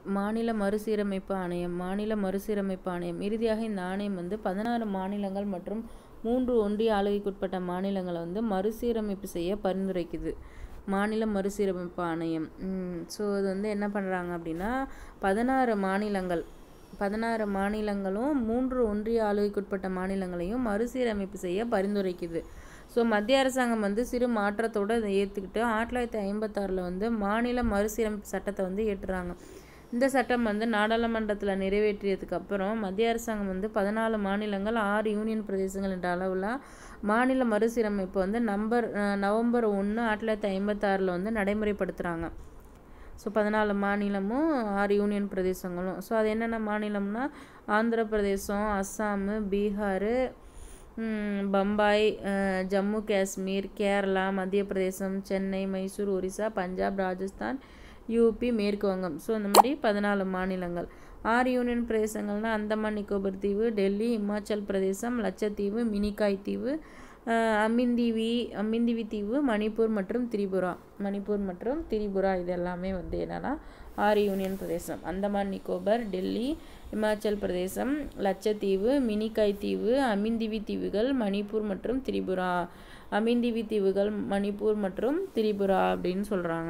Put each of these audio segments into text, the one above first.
மாநில மறுசீரமைப்பு ஆணையம் மாநில மறுசீரமைப்பு ஆணையம் இறுதியாக இந்த ஆணையம் வந்து பதினாறு மாநிலங்கள் மற்றும் மூன்று ஒன்றிய ஆளுகைக்குட்பட்ட மாநிலங்களை வந்து மறுசீரமைப்பு செய்ய பரிந்துரைக்குது மாநில மறுசீரமைப்பு ஆணையம் ஸோ இது வந்து என்ன பண்ணுறாங்க அப்படின்னா பதினாறு மாநிலங்கள் பதினாறு மாநிலங்களும் மூன்று ஒன்றிய ஆளுகைக்குட்பட்ட மாநிலங்களையும் மறுசீரமைப்பு செய்ய பரிந்துரைக்குது ஸோ மத்திய அரசாங்கம் வந்து சிறு மாற்றத்தோடு அதை ஏற்றுக்கிட்டு ஆயிரத்தி தொள்ளாயிரத்தி ஐம்பத்தாறில் வந்து மாநில மறுசீரமைப்பு சட்டத்தை வந்து ஏற்றுறாங்க இந்த சட்டம் வந்து நாடாளுமன்றத்தில் நிறைவேற்றியதுக்கு அப்புறம் மத்திய அரசாங்கம் வந்து பதினாலு மாநிலங்கள் ஆறு யூனியன் பிரதேசங்கள் என்ற அளவில் மாநில மறுசீரமைப்பு வந்து நம்பர் நவம்பர் ஒன்று ஆயிரத்தி தொள்ளாயிரத்தி ஐம்பத்தாறில் வந்து நடைமுறைப்படுத்துகிறாங்க ஸோ பதினாலு மாநிலமும் ஆறு யூனியன் பிரதேசங்களும் ஸோ அது என்னென்ன மாநிலம்னா ஆந்திர பிரதேசம் அஸ்ஸாமு பீகார் பம்பாய் ஜம்மு காஷ்மீர் கேரளா மத்திய பிரதேசம் சென்னை மைசூர் ஒரிசா பஞ்சாப் ராஜஸ்தான் யூபி மேற்கு வங்கம் ஸோ இந்த மாதிரி பதினாலு மாநிலங்கள் ஆறு யூனியன் பிரதேசங்கள்னால் அந்தமான் நிக்கோபர் தீவு டெல்லி இமாச்சல் பிரதேசம் லட்சத்தீவு மினிகாய் தீவு அமிந்திவி அமிந்திவி தீவு மணிப்பூர் மற்றும் திரிபுரா மணிப்பூர் மற்றும் திரிபுரா இது எல்லாமே வந்து என்னென்னா ஆறு யூனியன் பிரதேசம் அந்தமான் நிக்கோபர் டெல்லி இமாச்சல் பிரதேசம் லட்சத்தீவு மினிகாய் தீவு அமிந்திவி தீவுகள் மணிப்பூர் மற்றும் திரிபுரா அமிந்திவி தீவுகள் மணிப்பூர் மற்றும் திரிபுரா அப்படின்னு சொல்கிறாங்க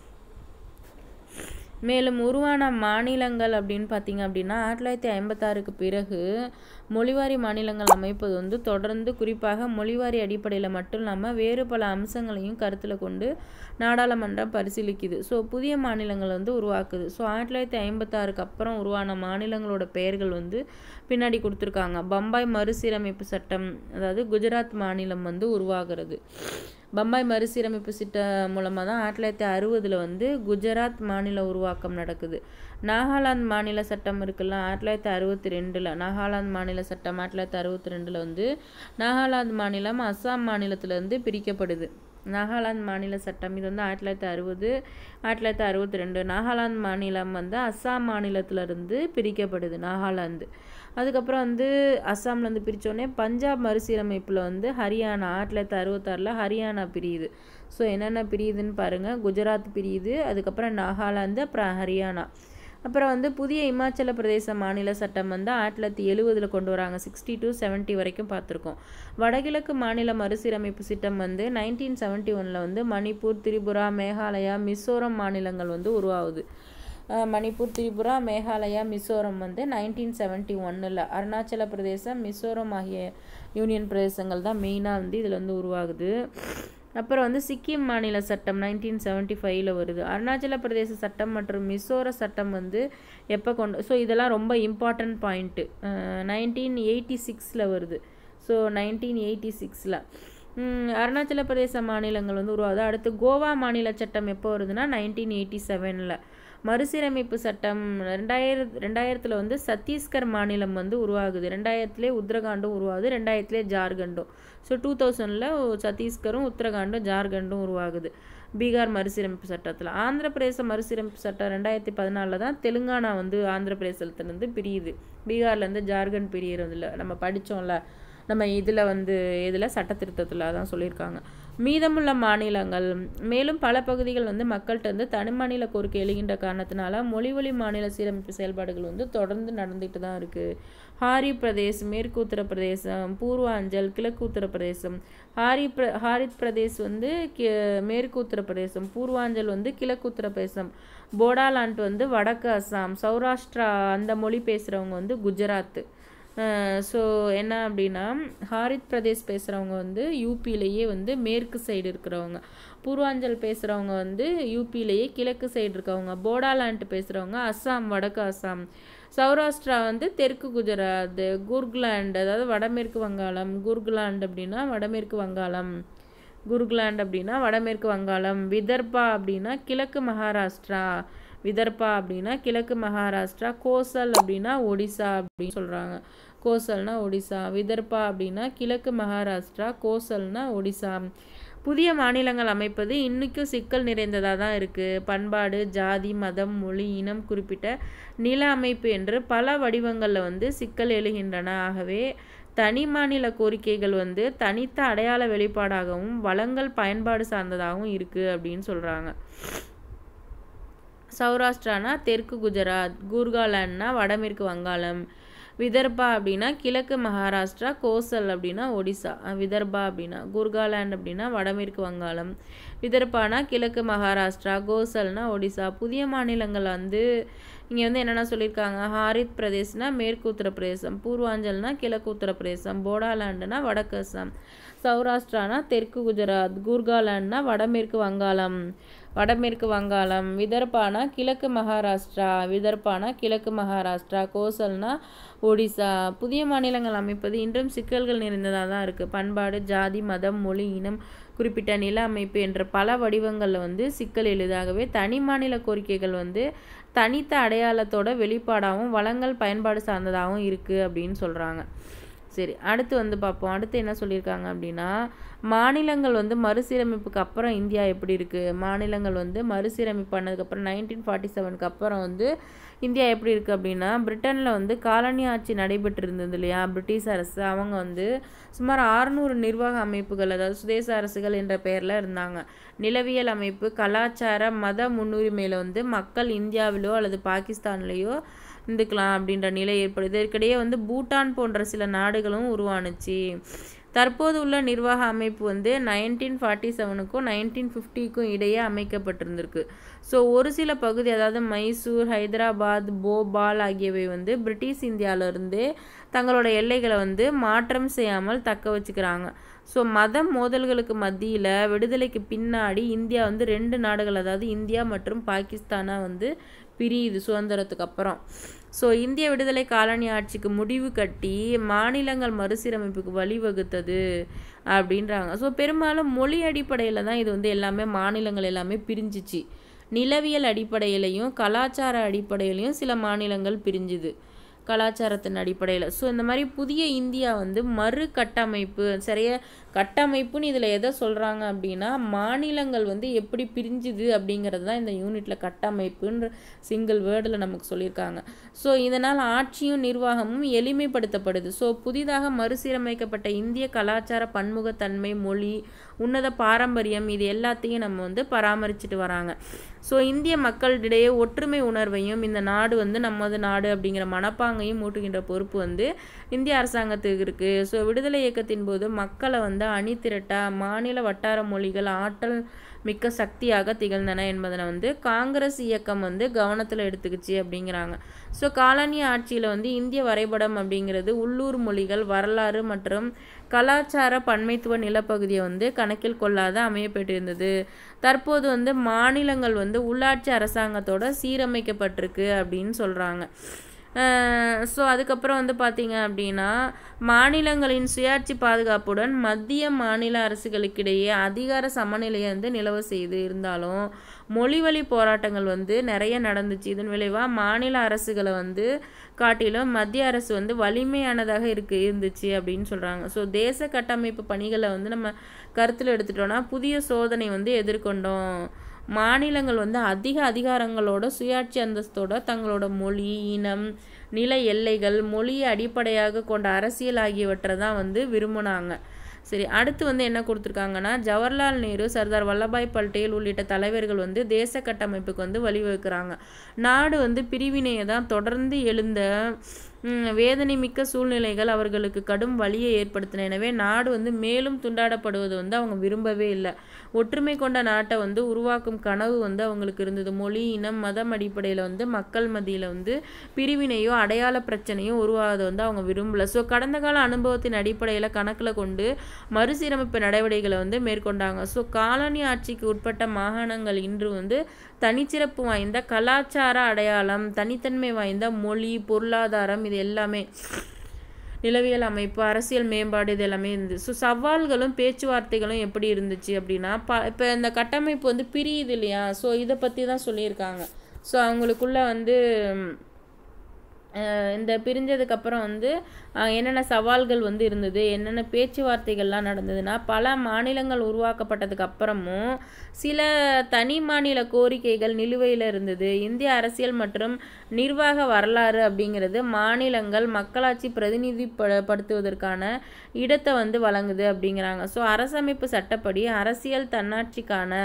மேலும் உருவான மாநிலங்கள் அப்படின்னு பார்த்தீங்க அப்படின்னா ஆயிரத்தி தொள்ளாயிரத்தி ஐம்பத்தாறுக்கு பிறகு மொழிவாரி மாநிலங்கள் அமைப்பது வந்து தொடர்ந்து குறிப்பாக மொழிவாரி அடிப்படையில் மட்டும் இல்லாமல் வேறு பல அம்சங்களையும் கருத்தில் கொண்டு நாடாளுமன்றம் பரிசீலிக்குது ஸோ புதிய மாநிலங்கள் வந்து உருவாக்குது ஸோ ஆயிரத்தி தொள்ளாயிரத்தி ஐம்பத்தாறுக்கு அப்புறம் உருவான மாநிலங்களோட பெயர்கள் வந்து பின்னாடி கொடுத்துருக்காங்க பம்பாய் மறுசீரமைப்பு சட்டம் அதாவது குஜராத் மாநிலம் வந்து உருவாகிறது பம்பாய் மறுசீரமைப்பு திட்டம் மூலமாக தான் ஆயிரத்தி தொள்ளாயிரத்தி அறுபதில் வந்து குஜராத் மாநில உருவாக்கம் நடக்குது நாகாலாந்து மாநில சட்டம் இருக்குல்ல ஆயிரத்தி தொள்ளாயிரத்தி அறுபத்தி ரெண்டில் நாகாலாந்து மாநில சட்டம் ஆயிரத்தி தொள்ளாயிரத்தி அறுபத்தி ரெண்டில் வந்து நாகாலாந்து மாநிலம் அஸ்ஸாம் மாநிலத்திலேருந்து பிரிக்கப்படுது நாகாலாந்து மாநில சட்டம் இது வந்து ஆயிரத்தி தொள்ளாயிரத்தி அறுபது ஆயிரத்தி தொள்ளாயிரத்தி அறுபத்தி ரெண்டு நாகாலாந்து மாநிலம் வந்து அஸ்ஸாம் மாநிலத்திலிருந்து பிரிக்கப்படுது நாகாலாந்து அதுக்கப்புறம் வந்து அஸ்ஸாம்லேருந்து பிரித்தோடனே பஞ்சாப் மறுசீரமைப்பில் வந்து ஹரியானா ஆயிரத்தி தொள்ளாயிரத்தி அறுபத்தாறில் ஹரியானா பிரியுது ஸோ என்னென்ன பிரியுதுன்னு பாருங்கள் குஜராத் பிரியுது அதுக்கப்புறம் நாகாலாந்து அப்புறம் ஹரியானா அப்புறம் வந்து புதிய இமாச்சல பிரதேச மாநில சட்டம் வந்து ஆயிரத்தி தொள்ளாயிரத்தி எழுபதில் கொண்டு வராங்க சிக்ஸ்டி டு செவன்ட்டி வரைக்கும் பார்த்துருக்கோம் வடகிழக்கு மாநில மறுசீரமைப்பு திட்டம் வந்து நைன்டீன் செவன்ட்டி ஒனில் வந்து மணிப்பூர் திரிபுரா மேகாலயா மிசோரம் மாநிலங்கள் வந்து உருவாகுது மணிப்பூர் திரிபுரா மேகாலயா மிசோரம் வந்து நைன்டீன் செவன்ட்டி ஒன்னில் அருணாச்சல பிரதேசம் மிசோரம் ஆகிய யூனியன் பிரதேசங்கள் தான் மெயினாக வந்து இதில் வந்து உருவாகுது அப்புறம் வந்து சிக்கிம் மாநில சட்டம் நைன்டீன் செவன்ட்டி ஃபைவ்ல வருது அருணாச்சல பிரதேச சட்டம் மற்றும் மிசோர சட்டம் வந்து எப்போ கொண்டு ஸோ இதெல்லாம் ரொம்ப இம்பார்ட்டன்ட் பாயிண்ட்டு நைன்டீன் எயிட்டி சிக்ஸில் வருது ஸோ நைன்டீன் எயிட்டி சிக்ஸில் அருணாச்சல பிரதேச மாநிலங்கள் வந்து உருவாகுது அடுத்து கோவா மாநில சட்டம் எப்போ வருதுன்னா நைன்டீன் எயிட்டி செவனில் மறுசீரமைப்பு சட்டம் ரெண்டாயிரத்து ரெண்டாயிரத்தில் வந்து சத்தீஸ்கர் மாநிலம் வந்து உருவாகுது ரெண்டாயிரத்துலேயே உத்தரகாண்டும் உருவாகுது ரெண்டாயிரத்துலேயே ஜார்க்கண்டும் ஸோ டூ தௌசண்டில் சத்தீஸ்கரும் உத்தரகாண்டும் ஜார்க்கண்டும் உருவாகுது பீகார் மறுசீரமைப்பு சட்டத்தில் ஆந்திர பிரதேச மறுசீரமைப்பு சட்டம் ரெண்டாயிரத்தி பதினாலில் தான் தெலுங்கானா வந்து ஆந்திர பிரதேசத்துலேருந்து பிரியுது பீகார்லேருந்து ஜார்க்கண்ட் பிரியறதில்ல நம்ம படித்தோம்ல நம்ம இதில் வந்து இதில் சட்டத்திருத்தத்தில் தான் சொல்லியிருக்காங்க மீதமுள்ள மாநிலங்கள் மேலும் பல பகுதிகள் வந்து மக்கள்கிட்ட வந்து தனிமாநில கோரிக்கை எழுகின்ற காரணத்தினால மொழி வழி மாநில சீரமைப்பு செயல்பாடுகள் வந்து தொடர்ந்து நடந்துட்டு தான் இருக்குது ஹாரி பிரதேஷ் மேற்கு உத்தரப்பிரதேசம் பூர்வாஞ்சல் கிழக்கு உத்தரப்பிரதேசம் ஹாரி பிர ஹாரித் பிரதேஷ் வந்து கி மேற்கு உத்தரப்பிரதேசம் பூர்வாஞ்சல் வந்து கிழக்கு உத்தரப்பிரதேசம் போடாலாண்ட் வந்து வடக்கு அஸ்ஸாம் சௌராஷ்டிரா அந்த மொழி பேசுகிறவங்க வந்து குஜராத்து ஸோ என்ன அப்படின்னா ஹாரித் பிரதேஷ் பேசுகிறவங்க வந்து யூபியிலேயே வந்து மேற்கு சைடு இருக்கிறவங்க பூர்வாஞ்சல் பேசுகிறவங்க வந்து யூபியிலேயே கிழக்கு சைடு இருக்கவங்க போடாலாண்ட் பேசுகிறவங்க அஸ்ஸாம் வடக்கு அஸ்ஸாம் சௌராஷ்டிரா வந்து தெற்கு குஜராத் குர்க்லாண்ட் அதாவது வடமேற்கு வங்காளம் குர்க்லாண்ட் அப்படின்னா வடமேற்கு வங்காளம் குர்க்லாண்ட் அப்படின்னா வடமேற்கு வங்காளம் விதர்பா அப்படின்னா கிழக்கு மகாராஷ்டிரா விதர்பா அப்படின்னா கிழக்கு மகாராஷ்டிரா கோசல் அப்படின்னா ஒடிசா அப்படின்னு சொல்கிறாங்க கோசல்னா ஒடிசா விதர்பா அப்படின்னா கிழக்கு மகாராஷ்டிரா கோசல்னா ஒடிசா புதிய மாநிலங்கள் அமைப்பது இன்றைக்கும் சிக்கல் நிறைந்ததாக தான் இருக்குது பண்பாடு ஜாதி மதம் மொழி இனம் குறிப்பிட்ட நில அமைப்பு என்று பல வடிவங்களில் வந்து சிக்கல் எழுகின்றன ஆகவே தனி மாநில கோரிக்கைகள் வந்து தனித்த அடையாள வெளிப்பாடாகவும் வளங்கள் பயன்பாடு சார்ந்ததாகவும் இருக்குது அப்படின்னு சொல்கிறாங்க சௌராஷ்டிரானா தெற்கு குஜராத் கூர்காலாண்ட்னா வடமேற்கு வங்காளம் விதர்பா அப்படின்னா கிழக்கு மகாராஷ்டிரா கோசல் அப்படின்னா ஒடிசா அஹ் விதர்பா அப்படின்னா குர்காலாண்ட் அப்படின்னா வடமேற்கு வங்காளம் விதர்பானா கிழக்கு மகாராஷ்டிரா கோசல்னா ஒடிசா புதிய மாநிலங்கள் வந்து இங்கே வந்து என்னென்ன சொல்லியிருக்காங்க ஹாரித் பிரதேஷ்னா மேற்கு உத்தரப்பிரதேசம் பூர்வாஞ்சல்னா கிழக்கு உத்தரப்பிரதேசம் போடாலாண்டுனா வடக்கு அஸ்ஸாம் சௌராஷ்டிரானா தெற்கு குஜராத் கூர்காலாண்ட்னா வடமேற்கு வங்காளம் வடமேற்கு வங்காளம் விதர்பானா கிழக்கு மகாராஷ்டிரா விதர்பானா கிழக்கு மகாராஷ்டிரா கோசல்னா ஒடிசா புதிய மாநிலங்கள் அமைப்பது இன்றும் சிக்கல்கள் நிறைந்ததாக தான் இருக்குது பண்பாடு ஜாதி மதம் மொழி இனம் குறிப்பிட்ட நில அமைப்பு என்ற பல வடிவங்களில் வந்து சிக்கல் எளிதாகவே தனி மாநில கோரிக்கைகள் வந்து தனித்த அடையாளத்தோட வெளிப்பாடாகவும் வளங்கள் பயன்பாடு சார்ந்ததாகவும் இருக்குது அப்படின்னு சொல்கிறாங்க சரி அடுத்து வந்து பார்ப்போம் அடுத்து என்ன சொல்லியிருக்காங்க அப்படின்னா மாநிலங்கள் வந்து மறுசீரமைப்புக்கு அப்புறம் இந்தியா எப்படி இருக்குது மாநிலங்கள் வந்து மறுசீரமைப்பு பண்ணதுக்கப்புறம் நைன்டீன் ஃபார்ட்டி செவனுக்கு அப்புறம் வந்து இந்தியா எப்படி இருக்குது அப்படின்னா பிரிட்டனில் வந்து காலனி ஆட்சி நடைபெற்று இருந்தது இல்லையா பிரிட்டிஷ் அரசு அவங்க வந்து சுமார் ஆறுநூறு நிர்வாக அமைப்புகள் அதாவது சுதேச அரசுகள் என்ற பெயரில் இருந்தாங்க நிலவியல் அமைப்பு கலாச்சார மத முன்னுரிமையில் வந்து மக்கள் இந்தியாவிலோ அல்லது பாகிஸ்தான்லேயோ இருந்துக்கலாம் அப்படின்ற நிலை ஏற்படுது இதற்கிடையே வந்து பூட்டான் போன்ற சில நாடுகளும் உருவானுச்சு தற்போது உள்ள நிர்வாக அமைப்பு வந்து நைன்டீன் ஃபார்ட்டி செவனுக்கும் நைன்டீன் ஃபிஃப்டிக்கும் இடையே அமைக்கப்பட்டிருந்திருக்கு ஸோ ஒரு சில பகுதி அதாவது மைசூர் ஹைதராபாத் போபால் ஆகியவை வந்து பிரிட்டிஷ் இந்தியாவிலிருந்தே தங்களோட எல்லைகளை வந்து மாற்றம் செய்யாமல் தக்க வச்சுக்கிறாங்க ஸோ மத மோதல்களுக்கு மத்தியில் விடுதலைக்கு பின்னாடி இந்தியா வந்து ரெண்டு நாடுகள் அதாவது இந்தியா மற்றும் பாகிஸ்தானாக வந்து பிரியுது சுதந்திரத்துக்கு அப்புறம் ஸோ இந்திய விடுதலை காலனி ஆட்சிக்கு முடிவு கட்டி மாநிலங்கள் மறுசீரமைப்புக்கு வழிவகுத்தது அப்படின்றாங்க ஸோ பெரும்பாலும் மொழி அடிப்படையில் தான் இது வந்து எல்லாமே மாநிலங்கள் எல்லாமே பிரிஞ்சிச்சு நிலவியல் அடிப்படையிலையும் கலாச்சார அடிப்படையிலையும் சில மாநிலங்கள் பிரிஞ்சுது கலாச்சாரத்தின் அடிப்படையில் ஸோ இந்த மாதிரி புதிய இந்தியா வந்து மறு கட்டமைப்பு சரியா கட்டமைப்புன்னு இதில் எதை சொல்கிறாங்க அப்படின்னா மாநிலங்கள் வந்து எப்படி பிரிஞ்சுது அப்படிங்கிறது தான் இந்த யூனிட்டில் கட்டமைப்புன்ற சிங்கிள் வேர்டில் நமக்கு சொல்லியிருக்காங்க ஸோ இதனால் ஆட்சியும் நிர்வாகமும் எளிமைப்படுத்தப்படுது ஸோ புதிதாக மறுசீரமைக்கப்பட்ட இந்திய கலாச்சார பன்முகத்தன்மை மொழி உன்னத பாரம்பரியம் இது எல்லாத்தையும் நம்ம வந்து பராமரிச்சுட்டு வராங்க ஸோ இந்திய மக்களிடையே ஒற்றுமை உணர்வையும் இந்த நாடு வந்து நமது நாடு அப்படிங்கிற மனப்பாங்கையும் மூட்டுகின்ற பொறுப்பு வந்து இந்திய அரசாங்கத்துக்கு இருக்குது ஸோ விடுதலை இயக்கத்தின் போது மக்களை வந்து அணி திரட்டா மாநில வட்டார மொழிகள் ஆற்றல் மிக்க சக்தியாக திகழ்ந்தன என்பதனை வந்து காங்கிரஸ் இயக்கம் வந்து கவனத்தில் எடுத்துக்கிச்சு அப்படிங்கிறாங்க ஸோ காலனி ஆட்சியில் வந்து இந்திய வரைபடம் அப்படிங்கிறது உள்ளூர் மொழிகள் வரலாறு மற்றும் கலாச்சார பன்மைத்துவ நிலப்பகுதியை வந்து கணக்கில் கொள்ளாத அமையப்பட்டிருந்தது தற்போது வந்து மாநிலங்கள் வந்து உள்ளாட்சி அரசாங்கத்தோட சீரமைக்கப்பட்டிருக்கு அப்படின்னு சொல்கிறாங்க ஸோ அதுக்கப்புறம் வந்து பார்த்தீங்க அப்படின்னா மாநிலங்களின் சுயாட்சி பாதுகாப்புடன் மத்திய மாநில அரசுகளுக்கிடையே அதிகார சமநிலையை வந்து நிலவு செய்து இருந்தாலும் மொழி வழி போராட்டங்கள் வந்து நிறைய நடந்துச்சு இதன் விளைவாக மாநில அரசுகளை வந்து காட்டிலும் மத்திய அரசு வந்து வலிமையானதாக இருக்கு இருந்துச்சு அப்படின்னு சொல்கிறாங்க ஸோ தேச கட்டமைப்பு பணிகளை வந்து நம்ம கருத்தில் எடுத்துட்டோம்னா புதிய சோதனை வந்து எதிர்கொண்டோம் மாநிலங்கள் வந்து அதிக அதிகாரங்களோட சுயாட்சி அந்தஸ்தோட தங்களோட மொழி இனம் நில எல்லைகள் மொழியை அடிப்படையாக கொண்ட அரசியல் ஆகியவற்றை தான் வந்து விரும்பினாங்க சரி அடுத்து வந்து என்ன கொடுத்துருக்காங்கன்னா ஜவஹர்லால் நேரு சர்தார் வல்லபாய் பட்டேல் உள்ளிட்ட தலைவர்கள் வந்து தேச கட்டமைப்புக்கு வந்து வழிவகுக்கிறாங்க நாடு வந்து பிரிவினையை தான் தொடர்ந்து எழுந்த வேதனை மிக்க சூழ்நிலைகள் அவர்களுக்கு கடும் வழியை ஏற்படுத்தின எனவே நாடு வந்து மேலும் துண்டாடப்படுவது வந்து அவங்க விரும்பவே இல்லை ஒற்றுமை கொண்ட நாட்டை வந்து உருவாக்கும் கனவு வந்து அவங்களுக்கு இருந்தது மொழி இனம் மதம் அடிப்படையில் வந்து மக்கள் மத்தியில் வந்து பிரிவினையோ அடையாள பிரச்சனையோ உருவாவதை வந்து அவங்க விரும்பல ஸோ கடந்த கால அனுபவத்தின் அடிப்படையில் கணக்கில் கொண்டு மறுசீரமைப்பு நடவடிக்கைகளை வந்து மேற்கொண்டாங்க ஸோ காலனி ஆட்சிக்கு உட்பட்ட மாகாணங்கள் இன்று வந்து தனிச்சிறப்பு வாய்ந்த கலாச்சார அடையாளம் தனித்தன்மை வாய்ந்த மொழி பொருளாதாரம் இது எல்லாமே நிலவியல் அமைப்பு அரசியல் மேம்பாடு இது எல்லாமே இருந்துச்சு ஸோ சவால்களும் பேச்சுவார்த்தைகளும் எப்படி இருந்துச்சு அப்படின்னா ப இப்போ இந்த கட்டமைப்பு வந்து பிரியுது இல்லையா ஸோ இதை பற்றி தான் சொல்லியிருக்காங்க ஸோ அவங்களுக்குள்ள வந்து இந்த பிரிஞ்சதுக்கப்புறம் வந்து என்னென்ன சவால்கள் வந்து இருந்தது என்னென்ன பேச்சுவார்த்தைகள்லாம் நடந்ததுன்னா பல மாநிலங்கள் உருவாக்கப்பட்டதுக்கு அப்புறமும் சில தனி மாநில கோரிக்கைகள் நிலுவையில் இருந்தது இந்திய அரசியல் மற்றும் நிர்வாக வரலாறு அப்படிங்கிறது மாநிலங்கள் மக்களாட்சி பிரதிநிதிப்படுத்துவதற்கான இடத்தை வந்து வழங்குது அப்படிங்கிறாங்க ஸோ அரசமைப்பு சட்டப்படி அரசியல் தன்னாட்சிக்கான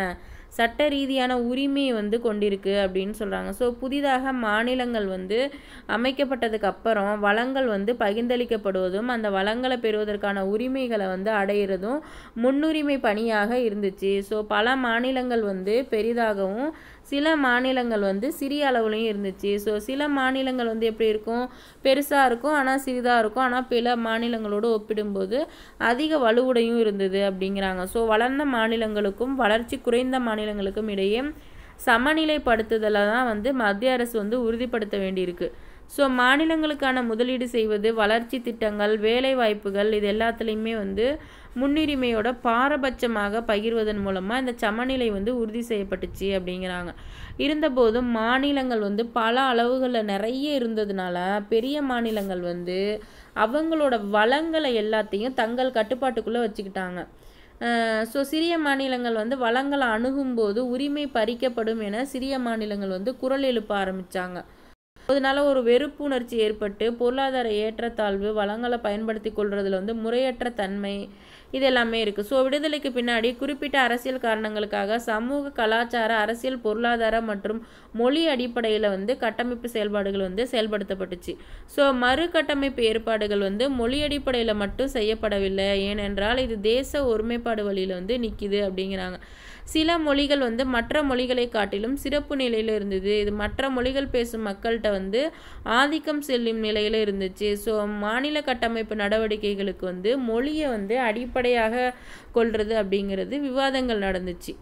சட்ட ரீதியான உரிமையை வந்து கொண்டிருக்கு அப்படின்னு சொல்கிறாங்க ஸோ புதிதாக மாநிலங்கள் வந்து அமைக்கப்பட்டதுக்கு அப்புறம் வளங்கள் வந்து பகிர்ந்தளிக்கப்படுவதும் அந்த வளங்களை பெறுவதற்கான உரிமைகளை வந்து அடையிறதும் முன்னுரிமை பணியாக இருந்துச்சு ஸோ பல மாநிலங்கள் வந்து பெரிதாகவும் சில மாநிலங்கள் வந்து சிறிய அளவுலையும் இருந்துச்சு ஸோ சில மாநிலங்கள் வந்து எப்படி இருக்கும் பெருசாக இருக்கும் ஆனால் சிறிதாக இருக்கும் ஆனால் பிற மாநிலங்களோடு ஒப்பிடும்போது அதிக வலுவுடையும் இருந்தது அப்படிங்கிறாங்க ஸோ வளர்ந்த மாநிலங்களுக்கும் வளர்ச்சி குறைந்த மாநிலங்களுக்கும் இடையே சமநிலைப்படுத்துதலை தான் வந்து மத்திய அரசு வந்து உறுதிப்படுத்த வேண்டியிருக்கு ஸோ மாநிலங்களுக்கான முதலீடு செய்வது வளர்ச்சி திட்டங்கள் வேலை வாய்ப்புகள் இது எல்லாத்துலேயுமே வந்து முன்னுரிமையோட பாரபட்சமாக பகிர்வதன் மூலமாக இந்த சமநிலை வந்து உறுதி செய்யப்பட்டுச்சு அப்படிங்கிறாங்க இருந்தபோதும் மாநிலங்கள் வந்து பல அளவுகளில் நிறைய இருந்ததுனால பெரிய மாநிலங்கள் வந்து அவங்களோட வளங்களை எல்லாத்தையும் தங்கள் கட்டுப்பாட்டுக்குள்ளே வச்சுக்கிட்டாங்க ஸோ சிறிய மாநிலங்கள் வந்து வளங்களை அணுகும்போது உரிமை பறிக்கப்படும் என சிறிய மாநிலங்கள் வந்து குரல் எழுப்ப ஆரம்பித்தாங்க அதனால ஒரு வெறுப்புணர்ச்சி ஏற்பட்டு பொருளாதார ஏற்றத்தாழ்வு வளங்களை பயன்படுத்தி கொள்றதுல வந்து முறையற்ற தன்மை இது எல்லாமே இருக்குது ஸோ விடுதலைக்கு பின்னாடி குறிப்பிட்ட அரசியல் காரணங்களுக்காக சமூக கலாச்சார அரசியல் பொருளாதார மற்றும் மொழி அடிப்படையில் வந்து கட்டமைப்பு செயல்பாடுகள் வந்து செயல்படுத்தப்பட்டுச்சு ஸோ மறுகட்டமைப்பு ஏற்பாடுகள் வந்து மொழி அடிப்படையில் மட்டும் செய்யப்படவில்லை ஏனென்றால் இது தேச ஒருமைப்பாடு வழியில் வந்து நிற்கிது அப்படிங்கிறாங்க சில மொழிகள் வந்து மற்ற மொழிகளை காட்டிலும் சிறப்பு நிலையில் இருந்தது இது மற்ற மொழிகள் பேசும் மக்கள்கிட்ட வந்து ஆதிக்கம் செல்லும் நிலையில் இருந்துச்சு ஸோ மாநில கட்டமைப்பு நடவடிக்கைகளுக்கு வந்து மொழியை வந்து அடிப்படையாக கொள்வது அப்படிங்கிறது விவாதங்கள் நடந்துச்சு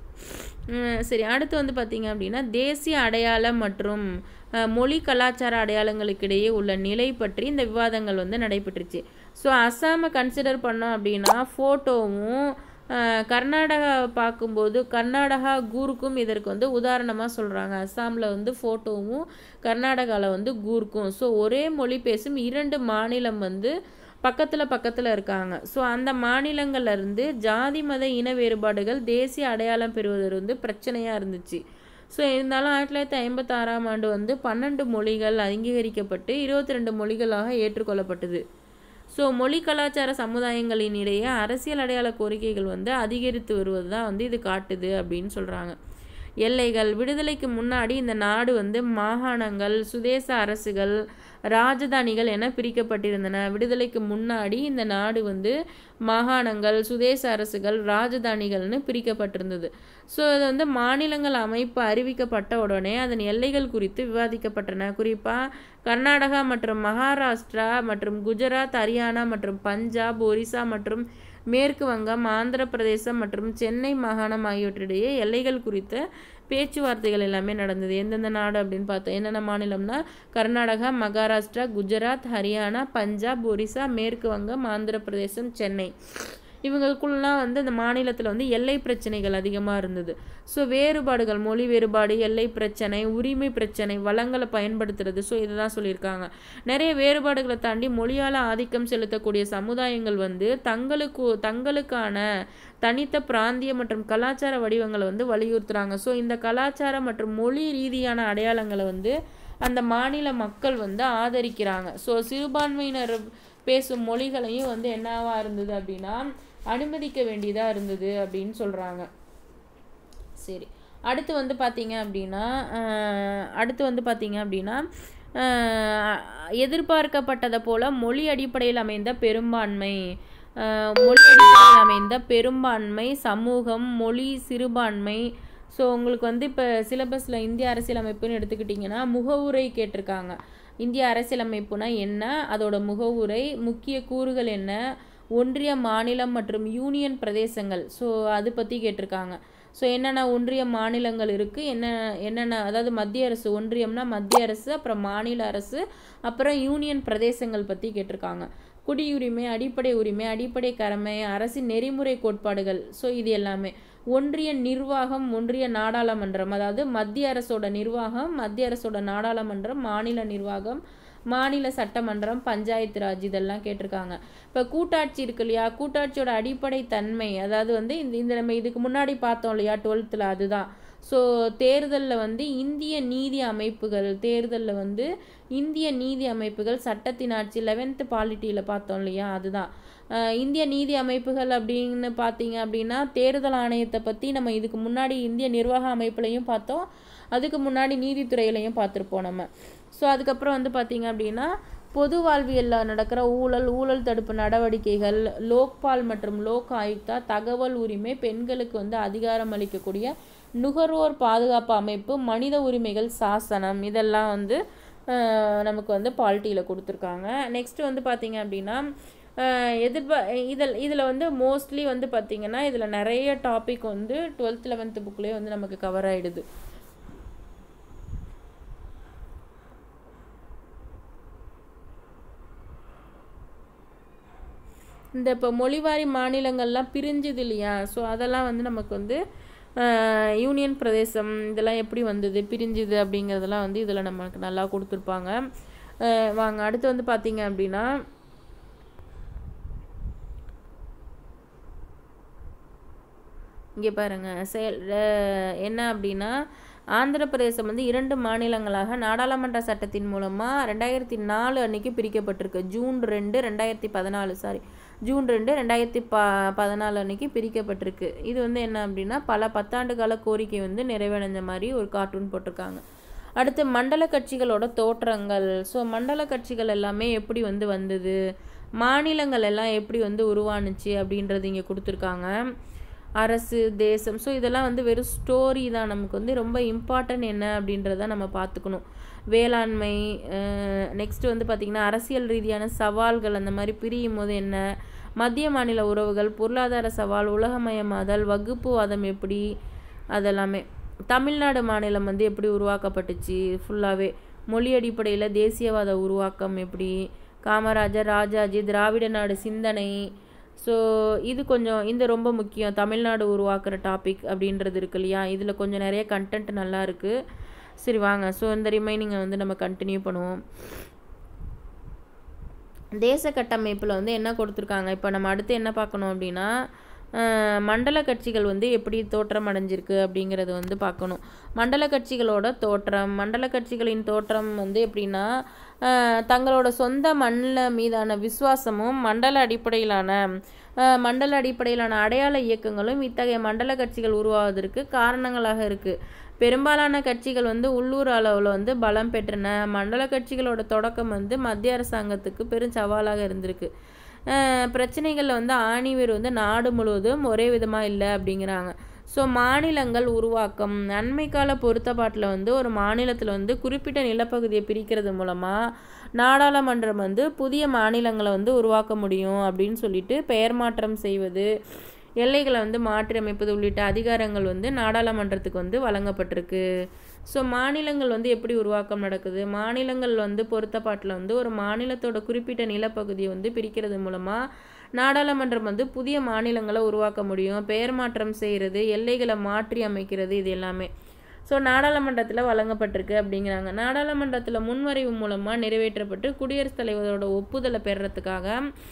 சரி அடுத்து வந்து பார்த்திங்க அப்படின்னா தேசிய அடையாளம் மற்றும் மொழி கலாச்சார அடையாளங்களுக்கு இடையே உள்ள நிலை பற்றி இந்த விவாதங்கள் வந்து நடைபெற்றுச்சு ஸோ அஸ்ஸாமை கன்சிடர் பண்ணோம் அப்படின்னா ஃபோட்டோவும் கர்நாடகா பார்க்கும்போது கர்நாடகா கூர்க்கும் இதற்கு வந்து உதாரணமாக சொல்கிறாங்க அஸ்ஸாமில் வந்து ஃபோட்டோவும் கர்நாடகாவில் வந்து கூர்க்கும் ஸோ ஒரே மொழி பேசும் இரண்டு மாநிலம் வந்து பக்கத்தில் பக்கத்தில் இருக்காங்க ஸோ அந்த மாநிலங்கள்ல இருந்து ஜாதி மத இன வேறுபாடுகள் தேசிய அடையாளம் பெறுவது வந்து பிரச்சனையாக இருந்துச்சு ஸோ இருந்தாலும் ஆயிரத்தி தொள்ளாயிரத்தி ஐம்பத்தாறாம் ஆண்டு வந்து பன்னெண்டு மொழிகள் அங்கீகரிக்கப்பட்டு இருபத்தி ரெண்டு மொழிகளாக ஏற்றுக்கொள்ளப்பட்டது ஸோ மொழி கலாச்சார சமுதாயங்களின் இடையே அரசியல் அடையாள கோரிக்கைகள் வந்து அதிகரித்து வருவது தான் வந்து இது காட்டுது அப்படின்னு சொல்கிறாங்க எல்லைகள் விடுதலைக்கு முன்னாடி இந்த நாடு வந்து மாகாணங்கள் சுதேச அரசுகள் ராஜதானிகள் என பிரிக்கப்பட்டிருந்தன விடுதலைக்கு முன்னாடி இந்த நாடு வந்து மாகாணங்கள் சுதேச அரசுகள் ராஜதானிகள்னு பிரிக்கப்பட்டிருந்தது ஸோ இது வந்து மாநிலங்கள் அமைப்பு அறிவிக்கப்பட்ட உடனே அதன் எல்லைகள் குறித்து விவாதிக்கப்பட்டன குறிப்பாக கர்நாடகா மற்றும் மகாராஷ்டிரா மற்றும் குஜராத் ஹரியானா மற்றும் பஞ்சாப் ஒரிசா மற்றும் மேற்கு வங்கம் ஆந்திர பிரதேசம் மற்றும் சென்னை மாகாணம் ஆகியவற்றிடையே எல்லைகள் குறித்த பேச்சுவார்த்தைகள் எல்லாமே நடந்தது எந்தெந்த நாடு அப்படின்னு பார்த்தோம் என்னென்ன மாநிலம்னா கர்நாடகா மகாராஷ்டிரா குஜராத் ஹரியானா பஞ்சாப் ஒரிசா மேற்கு வங்கம் ஆந்திர பிரதேசம் சென்னை இவங்களுக்குள்ளலாம் வந்து அந்த மாநிலத்தில் வந்து எல்லை பிரச்சனைகள் அதிகமாக இருந்தது ஸோ வேறுபாடுகள் மொழி வேறுபாடு எல்லை பிரச்சனை உரிமை பிரச்சனை வளங்களை பயன்படுத்துறது ஸோ இதை தான் சொல்லியிருக்காங்க நிறைய வேறுபாடுகளை தாண்டி மொழியால் ஆதிக்கம் செலுத்தக்கூடிய சமுதாயங்கள் வந்து தங்களுக்கு தங்களுக்கான தனித்த பிராந்திய மற்றும் கலாச்சார வடிவங்களை வந்து வலியுறுத்துகிறாங்க ஸோ இந்த கலாச்சார மற்றும் மொழி ரீதியான அடையாளங்களை வந்து அந்த மாநில மக்கள் வந்து ஆதரிக்கிறாங்க ஸோ சிறுபான்மையினர் பேசும் மொழிகளையும் வந்து என்னவா இருந்தது அப்படின்னா அனுமதிக்க வேண்டியதாக இருந்தது அப்படின்னு சொல்கிறாங்க சரி அடுத்து வந்து பார்த்தீங்க அப்படின்னா அடுத்து வந்து பார்த்தீங்க அப்படின்னா எதிர்பார்க்கப்பட்டதை போல மொழி அடிப்படையில் அமைந்த பெரும்பான்மை மொழி அடிப்படையில் அமைந்த பெரும்பான்மை சமூகம் மொழி சிறுபான்மை ஸோ உங்களுக்கு வந்து இப்போ சிலபஸில் இந்திய அரசியலமைப்புன்னு எடுத்துக்கிட்டிங்கன்னா முகவுரை கேட்டிருக்காங்க இந்திய அரசியலமைப்புனா என்ன அதோட முகவுரை முக்கிய கூறுகள் என்ன ஒன்றிய மாநிலம் மற்றும் யூனியன் பிரதேசங்கள் ஸோ அது பற்றி கேட்டிருக்காங்க ஸோ என்னென்ன ஒன்றிய மாநிலங்கள் இருக்குது என்ன என்னென்ன அதாவது மத்திய அரசு ஒன்றியம்னா மத்திய அரசு அப்புறம் மாநில அரசு அப்புறம் யூனியன் பிரதேசங்கள் பற்றி கேட்டிருக்காங்க குடியுரிமை அடிப்படை உரிமை அடிப்படை கடமை அரசின் நெறிமுறை கோட்பாடுகள் ஸோ இது எல்லாமே ஒன்றிய நிர்வாகம் ஒன்றிய நாடாளுமன்றம் அதாவது மத்திய அரசோட நிர்வாகம் மத்திய அரசோட நாடாளுமன்றம் மாநில நிர்வாகம் மாநில சட்டமன்றம் பஞ்சாயத்து ராஜ் இதெல்லாம் கேட்டிருக்காங்க இப்போ கூட்டாட்சி இருக்கு இல்லையா கூட்டாட்சியோட அடிப்படை தன்மை அதாவது வந்து இந்த இந்த நம்ம இதுக்கு முன்னாடி பார்த்தோம் இல்லையா டுவெல்த்தில் அதுதான் ஸோ தேர்தலில் வந்து இந்திய நீதி அமைப்புகள் தேர்தலில் வந்து இந்திய நீதி அமைப்புகள் சட்டத்தின் ஆட்சி லெவன்த்து பாலிட்டியில் பார்த்தோம் இல்லையா அதுதான் அஹ் இந்திய நீதி அமைப்புகள் அப்படின்னு பார்த்தீங்க அப்படின்னா தேர்தல் ஆணையத்தை பற்றி நம்ம இதுக்கு முன்னாடி இந்திய நிர்வாக அமைப்புலையும் பார்த்தோம் அதுக்கு முன்னாடி நீதித்துறையிலையும் பார்த்துருப்போம் நம்ம ஸோ அதுக்கப்புறம் வந்து பார்த்தீங்க அப்படின்னா பொது வாழ்வியலில் நடக்கிற ஊழல் ஊழல் தடுப்பு நடவடிக்கைகள் லோக்பால் மற்றும் லோக் ஆயுக்தா தகவல் உரிமை பெண்களுக்கு வந்து அதிகாரம் அளிக்கக்கூடிய நுகர்வோர் பாதுகாப்பு அமைப்பு மனித உரிமைகள் சாசனம் இதெல்லாம் வந்து அஹ், நமக்கு வந்து பாலிட்டியில் கொடுத்துருக்காங்க நெக்ஸ்ட் வந்து பார்த்தீங்க அப்படின்னா எதிர்பா இதில் இதில் வந்து மோஸ்ட்லி வந்து பார்த்திங்கன்னா இதில் நிறைய டாபிக் வந்து டுவெல்த் லெவன்த்து புக்லேயே வந்து நமக்கு கவர் ஆகிடுது இந்த இப்போ மொழிவாரி மாநிலங்கள்லாம் பிரிஞ்சுது இல்லையா ஸோ அதெல்லாம் வந்து நமக்கு வந்து ஆஹ், யூனியன் பிரதேசம் இதெல்லாம் எப்படி வந்தது பிரிஞ்சுது அப்படிங்கிறதெல்லாம் வந்து இதில் நமக்கு நல்லா கொடுத்துருப்பாங்க ஆஹ், வாங்க அடுத்து வந்து பார்த்தீங்க அப்படின்னா இங்கே பாருங்க செயல் அஹ் என்ன அப்படின்னா ஆந்திர பிரதேசம் வந்து இரண்டு மாநிலங்களாக நாடாளுமன்ற சட்டத்தின் மூலமாக ரெண்டாயிரத்தி நாலு அன்னைக்கு பிரிக்கப்பட்டிருக்கு ஜூன் ரெண்டு ரெண்டாயிரத்தி பதினாலு சாரி ஜூன் ரெண்டு ரெண்டாயிரத்தி ப பதினாலு அன்னைக்கு பிரிக்கப்பட்டிருக்கு இது வந்து என்ன அப்படின்னா பல பத்தாண்டு கால கோரிக்கை வந்து நிறைவடைஞ்ச மாதிரி ஒரு கார்ட்டூன் போட்டிருக்காங்க அடுத்து மண்டல கட்சிகளோட தோற்றங்கள் ஸோ மண்டல கட்சிகள் எல்லாமே எப்படி வந்து வந்தது மாநிலங்கள் எல்லாம் எப்படி வந்து உருவானுச்சு அப்படின்றது இங்கே கொடுத்துருக்காங்க அரசு தேசம் ஸோ இதெல்லாம் வந்து வெறும் ஸ்டோரி தான் நமக்கு வந்து ரொம்ப இம்பார்ட்டன்ட் என்ன அப்படின்றத நம்ம பார்த்துக்கணும் வேளாண்மை நெக்ஸ்ட் வந்து பார்த்திங்கன்னா அரசியல் ரீதியான சவால்கள் அந்த மாதிரி பிரியும் போது என்ன மத்திய மாநில உறவுகள் பொருளாதார சவால் உலகமயமாதல் வகுப்புவாதம் எப்படி அதெல்லாமே தமிழ்நாடு மாநிலம் வந்து எப்படி உருவாக்கப்பட்டுச்சு ஃபுல்லாகவே மொழி அடிப்படையில் தேசியவாத உருவாக்கம் எப்படி காமராஜர் ராஜாஜி திராவிட நாடு சிந்தனை ஸோ இது கொஞ்சம் இந்த ரொம்ப முக்கியம் தமிழ்நாடு உருவாக்குற டாபிக் அப்படின்றது இருக்கு இல்லையா இதில் கொஞ்சம் நிறைய கண்டென்ட் நல்லா இருக்குது சரி வாங்க ஸோ இந்த ரிமைனிங்கை வந்து நம்ம கண்டினியூ பண்ணுவோம் தேச கட்டமைப்பில் வந்து என்ன கொடுத்துருக்காங்க இப்போ நம்ம அடுத்து என்ன பார்க்கணும் அப்படின்னா அஹ், மண்டல கட்சிகள் வந்து எப்படி தோற்றம் அடைஞ்சிருக்கு அப்படிங்கிறது வந்து பார்க்கணும் மண்டல கட்சிகளோட தோற்றம் மண்டல கட்சிகளின் தோற்றம் வந்து எப்படின்னா அஹ், தங்களோட சொந்த மண்ணில் மீதான விசுவாசமும் மண்டல அடிப்படையிலான அஹ், மண்டல அடிப்படையிலான அடையாள இயக்கங்களும் இத்தகைய மண்டல கட்சிகள் உருவாவதற்கு காரணங்களாக இருக்குது பெரும்பாலான கட்சிகள் வந்து உள்ளூர் அளவில் வந்து பலம் பெற்றன மண்டல கட்சிகளோட தொடக்கம் வந்து மத்திய அரசாங்கத்துக்கு பெரும் சவாலாக இருந்திருக்கு அஹ் பிரச்சனைகள்ல வந்து ஆணிவேர் வந்து நாடு முழுவதும் ஒரே விதமாக இல்லை அப்படிங்கிறாங்க ஸோ மாநிலங்கள் உருவாக்கம் அண்மை கால பொருத்தப்பாட்டில் வந்து ஒரு மாநிலத்தில் வந்து குறிப்பிட்ட நிலப்பகுதியை பிரிக்கிறது மூலமாக நாடாளுமன்றம் வந்து புதிய மாநிலங்களை வந்து உருவாக்க முடியும் அப்படின்னு சொல்லிட்டு பெயர் மாற்றம் செய்வது எல்லைகளை வந்து மாற்றி அமைப்பது உள்ளிட்ட அதிகாரங்கள் வந்து நாடாளுமன்றத்துக்கு வந்து வழங்கப்பட்டிருக்கு ஸோ மாநிலங்கள் வந்து எப்படி உருவாக்கம் நடக்குது மாநிலங்கள் வந்து பொருத்தப்பாட்டில் வந்து ஒரு மாநிலத்தோட குறிப்பிட்ட நிலப்பகுதியை வந்து பிரிக்கிறது மூலமாக நாடாளுமன்றம் வந்து புதிய மாநிலங்களை உருவாக்க முடியும் பெயர் மாற்றம் செய்கிறது எல்லைகளை மாற்றி அமைக்கிறது இது எல்லாமே ஸோ நாடாளுமன்றத்தில் வழங்கப்பட்டிருக்கு அப்படிங்கிறாங்க நாடாளுமன்றத்தில் முன்வரைவு மூலமாக நிறைவேற்றப்பட்டு குடியரசுத் தலைவரோட ஒப்புதலை பெறுறதுக்காக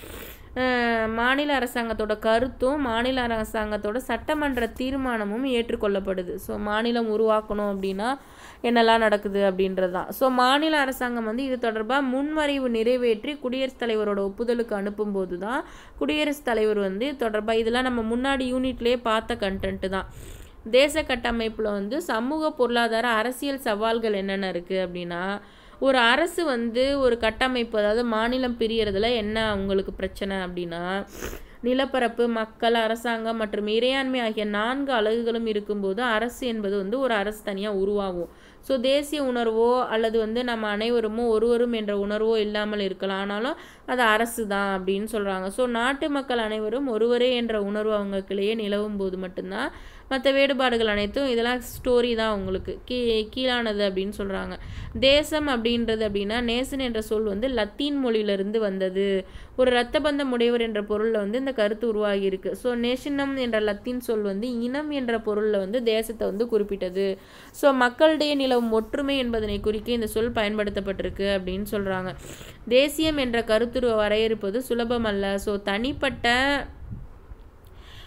அஹ், மாநில அரசாங்கத்தோட கருத்தும் மாநில அரசாங்கத்தோட சட்டமன்ற தீர்மானமும் ஏற்றுக்கொள்ளப்படுது ஸோ மாநிலம் உருவாக்கணும் அப்படின்னா என்னெல்லாம் நடக்குது அப்படின்றது தான் ஸோ மாநில அரசாங்கம் வந்து இது தொடர்பாக முன்வரைவு நிறைவேற்றி குடியரசுத் தலைவரோட ஒப்புதலுக்கு அனுப்பும்போது தான் குடியரசுத் தலைவர் வந்து இது தொடர்பாக இதெல்லாம் நம்ம முன்னாடி யூனிட்லேயே பார்த்த கண்டென்ட்டு தான் தேச கட்டமைப்பில் வந்து சமூக பொருளாதார அரசியல் சவால்கள் என்னென்ன இருக்குது அப்படின்னா ஒரு அரசு வந்து ஒரு கட்டமைப்பு அதாவது மாநிலம் பிரியறதுல என்ன அவங்களுக்கு பிரச்சனை அப்படின்னா நிலப்பரப்பு மக்கள் அரசாங்கம் மற்றும் இறையாண்மை ஆகிய நான்கு அலகுகளும் இருக்கும்போது அரசு என்பது வந்து ஒரு அரசு தனியாக உருவாகும் ஸோ தேசிய உணர்வோ அல்லது வந்து நம்ம அனைவருமோ ஒருவரும் என்ற உணர்வோ இல்லாமல் இருக்கலாம் ஆனாலும் அது அரசு தான் அப்படின்னு சொல்கிறாங்க ஸோ நாட்டு மக்கள் அனைவரும் ஒருவரே என்ற உணர்வு அவங்களுக்குள்ளேயே நிலவும் போது மட்டும்தான் மற்ற வேறுபாடுகள் அனைத்தும் இதெல்லாம் ஸ்டோரி தான் உங்களுக்கு கீ கீழானது அப்படின்னு சொல்கிறாங்க தேசம் அப்படின்றது அப்படின்னா நேசன் என்ற சொல் வந்து லத்தீன் மொழியிலிருந்து வந்தது ஒரு இரத்த பந்தம் உடையவர் என்ற பொருளில் வந்து இந்த கருத்து உருவாகி இருக்கு ஸோ நேஷனம் என்ற லத்தீன் சொல் வந்து இனம் என்ற பொருளில் வந்து தேசத்தை வந்து குறிப்பிட்டது ஸோ மக்களிடையே நிலவும் ஒற்றுமை என்பதனை குறிக்க இந்த சொல் பயன்படுத்தப்பட்டிருக்கு அப்படின்னு சொல்கிறாங்க தேசியம் என்ற கருத்துருவை வரையறுப்பது சுலபமல்ல ஸோ தனிப்பட்ட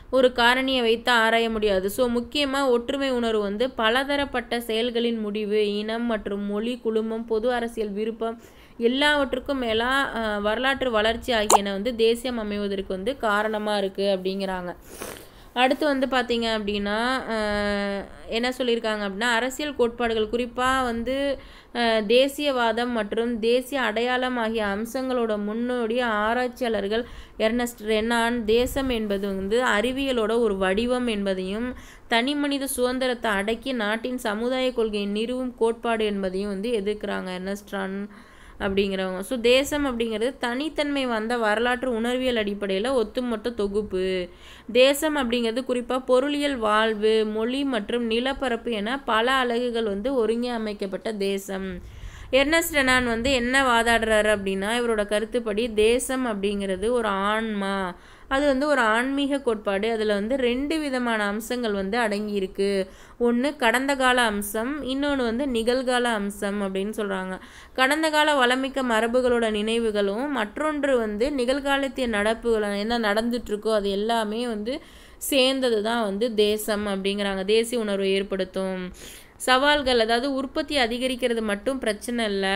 ஒரு காரணியை வைத்து ஆராய முடியாது ஸோ முக்கியமாக ஒற்றுமை உணர்வு வந்து பலதரப்பட்ட செயல்களின் முடிவு இனம் மற்றும் மொழி குழுமம் பொது அரசியல் விருப்பம் எல்லாவற்றுக்கும் மேலா அஹ், வரலாற்று வளர்ச்சி ஆகியன வந்து தேசியம் அமைவதற்கு வந்து காரணமாக இருக்குது அப்படிங்கிறாங்க அடுத்து வந்து பார்த்தீங்க அப்படின்னா அஹ், என்ன சொல்லியிருக்காங்க அப்படின்னா அரசியல் கோட்பாடுகள் குறிப்பாக வந்து அஹ், தேசியவாதம் மற்றும் தேசிய அடையாளம் ஆகிய அம்சங்களோட முன்னோடி ஆராய்ச்சியாளர்கள் எர்னஸ்ட் ரெனான் தேசம் என்பது வந்து அறிவியலோட ஒரு வடிவம் என்பதையும் தனி மனித சுதந்திரத்தை அடக்கி நாட்டின் சமுதாய கொள்கையை நிறுவும் கோட்பாடு என்பதையும் வந்து எதிர்க்கிறாங்க எர்னஸ்ட்ரான் அப்படிங்கிறவங்க ஸோ தேசம் அப்படிங்கிறது தனித்தன்மை வந்த வரலாற்று உணர்வியல் அடிப்படையில் ஒத்துமொத்த தொகுப்பு தேசம் அப்படிங்கிறது குறிப்பாக பொருளியல் வாழ்வு மொழி மற்றும் நிலப்பரப்பு என பல அலகுகள் வந்து ஒருங்கே அமைக்கப்பட்ட தேசம் எர்னஸ்ட் ரெனான் வந்து என்ன வாதாடுறாரு அப்படின்னா இவரோட கருத்துப்படி தேசம் அப்படிங்கிறது ஒரு ஆன்மா அது வந்து ஒரு ஆன்மீக கோட்பாடு அதில் வந்து ரெண்டு விதமான அம்சங்கள் வந்து அடங்கியிருக்கு ஒன்று கடந்த கால அம்சம் இன்னொன்று வந்து நிகழ்கால அம்சம் அப்படின்னு சொல்கிறாங்க கடந்த கால வளமிக்க மரபுகளோட நினைவுகளும் மற்றொன்று வந்து நிகழ்காலத்திய நடப்புகள் என்ன நடந்துட்டுருக்கோ அது எல்லாமே வந்து சேர்ந்தது தான் வந்து தேசம் அப்படிங்கிறாங்க தேசிய உணர்வை ஏற்படுத்தும் சவால்கள் அதாவது உற்பத்தி அதிகரிக்கிறது மட்டும் பிரச்சனை இல்லை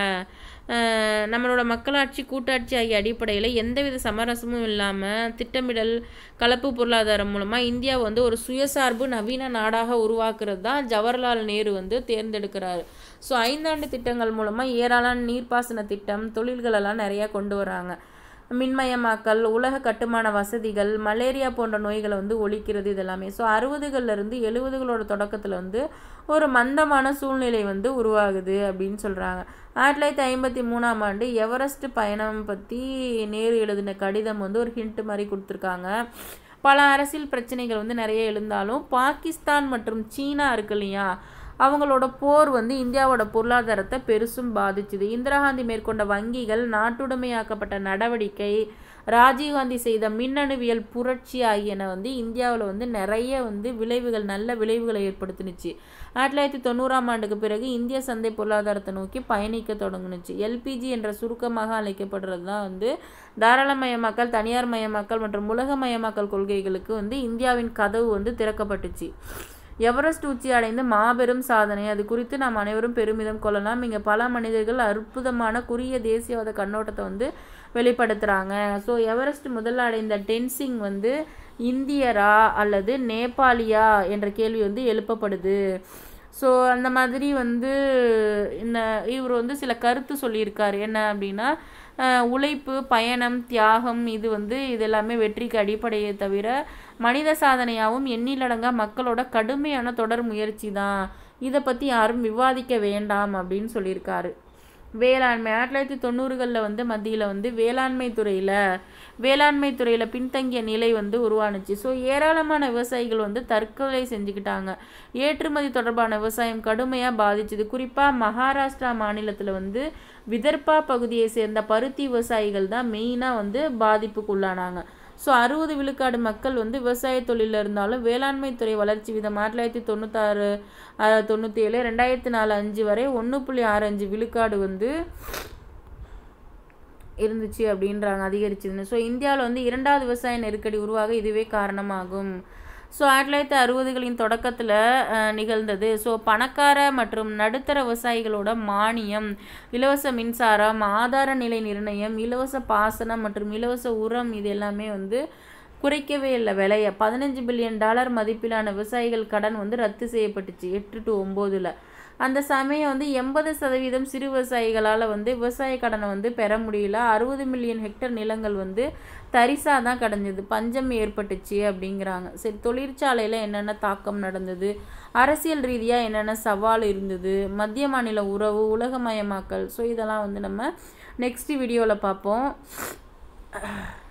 அஹ் நம்மளோட மக்களாட்சி கூட்டாட்சி ஆகிய அடிப்படையில் எந்தவித சமரசமும் இல்லாமல் திட்டமிடல் கலப்பு பொருளாதாரம் மூலமாக இந்தியா வந்து ஒரு சுயசார்பு நவீன நாடாக உருவாக்குறது தான் ஜவஹர்லால் நேரு வந்து தேர்ந்தெடுக்கிறாரு ஸோ ஐந்தாண்டு திட்டங்கள் மூலமாக ஏராளமான நீர்ப்பாசன திட்டம் தொழில்களெல்லாம் நிறையா கொண்டு வராங்க மின்மயமாக்கல் உலக கட்டுமான வசதிகள் மலேரியா போன்ற நோய்களை வந்து ஒழிக்கிறது இதெல்லாமே ஸோ அறுபதுகள்லேருந்து எழுபதுகளோட தொடக்கத்தில் வந்து ஒரு மந்தமான சூழ்நிலை வந்து உருவாகுது அப்படின்னு சொல்கிறாங்க ஆயிரத்தி தொள்ளாயிரத்தி ஐம்பத்தி மூணாம் ஆண்டு எவரெஸ்ட் பயணம் பற்றி நேரு எழுதின கடிதம் வந்து ஒரு ஹிண்ட் மாதிரி கொடுத்துருக்காங்க பல அரசியல் பிரச்சனைகள் வந்து நிறைய எழுந்தாலும் பாகிஸ்தான் மற்றும் சீனா இருக்கு இல்லையா அவங்களோட போர் வந்து இந்தியாவோட பொருளாதாரத்தை பெருசும் பாதிச்சுது இந்திரா காந்தி மேற்கொண்ட வங்கிகள் நாட்டுடைமையாக்கப்பட்ட நடவடிக்கை ராஜீவ்காந்தி செய்த மின்னணுவியல் புரட்சி ஆகியன வந்து இந்தியாவில் வந்து நிறைய வந்து விளைவுகள் நல்ல விளைவுகளை ஏற்படுத்தினுச்சு ஆயிரத்தி தொள்ளாயிரத்தி தொண்ணூறாம் ஆண்டுக்கு பிறகு இந்திய சந்தை பொருளாதாரத்தை நோக்கி பயணிக்க தொடங்குனுச்சு எல்பிஜி என்ற சுருக்கமாக அழைக்கப்படுறது தான் வந்து தாராளமயமாக்கல் தனியார் மயமாக்கல் மற்றும் உலகமயமாக்கல் கொள்கைகளுக்கு வந்து இந்தியாவின் கதவு வந்து திறக்கப்பட்டுச்சு எவரெஸ்ட் உச்சி அடைந்த மாபெரும் சாதனை அது குறித்து நாம் அனைவரும் பெருமிதம் கொள்ளலாம் இங்கே பல மனிதர்கள் அற்புதமான குறுகிய தேசியவாத கண்ணோட்டத்தை வந்து வெளிப்படுத்துகிறாங்க ஸோ எவரெஸ்ட் முதல்ல அடைந்த டென்சிங் வந்து இந்தியரா அல்லது நேபாளியா என்ற கேள்வி வந்து எழுப்பப்படுது ஸோ அந்த மாதிரி வந்து இந்த இவர் வந்து சில கருத்து சொல்லியிருக்காரு என்ன அப்படின்னா அஹ், உழைப்பு பயணம் தியாகம் இது வந்து இது எல்லாமே வெற்றிக்கு அடிப்படையே தவிர மனித சாதனையாகவும் எண்ணிலடங்கா மக்களோட கடுமையான தொடர் முயற்சி தான் இதை பற்றி யாரும் விவாதிக்க வேண்டாம் அப்படின்னு சொல்லியிருக்காரு வேளாண்மை ஆயிரத்தி தொள்ளாயிரத்தி தொண்ணூறுகளில் வந்து மத்தியில் வந்து வேளாண்மை துறையில் வேளாண்மை துறையில் பின்தங்கிய நிலை வந்து உருவானுச்சு ஸோ ஏராளமான விவசாயிகள் வந்து தற்கொலை செஞ்சுக்கிட்டாங்க ஏற்றுமதி தொடர்பான விவசாயம் கடுமையாக பாதிச்சுது குறிப்பாக மகாராஷ்டிரா மாநிலத்தில் வந்து விதர்பா பகுதியை சேர்ந்த பருத்தி விவசாயிகள் தான் மெயினாக வந்து பாதிப்புக்குள்ளானாங்க ஸோ அறுபது விழுக்காடு மக்கள் வந்து விவசாய தொழிலில் இருந்தாலும் வேளாண்மை துறை வளர்ச்சி வீதம் ஆயிரத்தி தொள்ளாயிரத்தி தொண்ணூத்தாறு அஹ், தொண்ணூற்றி ஏழு ரெண்டாயிரத்தி நாலு அஞ்சு வரை ஒன்று புள்ளி ஆறு அஞ்சு விழுக்காடு வந்து இருந்துச்சு அப்படின்றாங்க அதிகரிச்சதுன்னு ஸோ இந்தியாவில் வந்து இரண்டாவது விவசாய நெருக்கடி உருவாக இதுவே காரணமாகும் ஸோ ஆயிரத்தி தொள்ளாயிரத்தி அறுபதுகளின் தொடக்கத்தில் நிகழ்ந்தது ஸோ பணக்கார மற்றும் நடுத்தர விவசாயிகளோட மானியம் இலவச மின்சாரம் ஆதார நிலை நிர்ணயம் இலவச பாசனம் மற்றும் இலவச உரம் இது எல்லாமே வந்து குறைக்கவே இல்லை விலையை பதினஞ்சு பில்லியன் டாலர் மதிப்பிலான விவசாயிகள் கடன் வந்து ரத்து செய்யப்பட்டுச்சு எட்டு டு ஒம்போதில் அந்த சமயம் வந்து எண்பது சதவீதம் சிறு விவசாயிகளால் வந்து விவசாய கடனை வந்து பெற முடியல அறுபது மில்லியன் ஹெக்டர் நிலங்கள் வந்து தரிசாக தான் கிடந்தது பஞ்சம் ஏற்பட்டுச்சு அப்படிங்கிறாங்க சரி தொழிற்சாலையில் என்னென்ன தாக்கம் நடந்தது அரசியல் ரீதியாக என்னென்ன சவால் இருந்தது மத்திய மாநில உறவு உலகமயமாக்கல் ஸோ இதெல்லாம் வந்து நம்ம நெக்ஸ்ட் வீடியோவில் பார்ப்போம்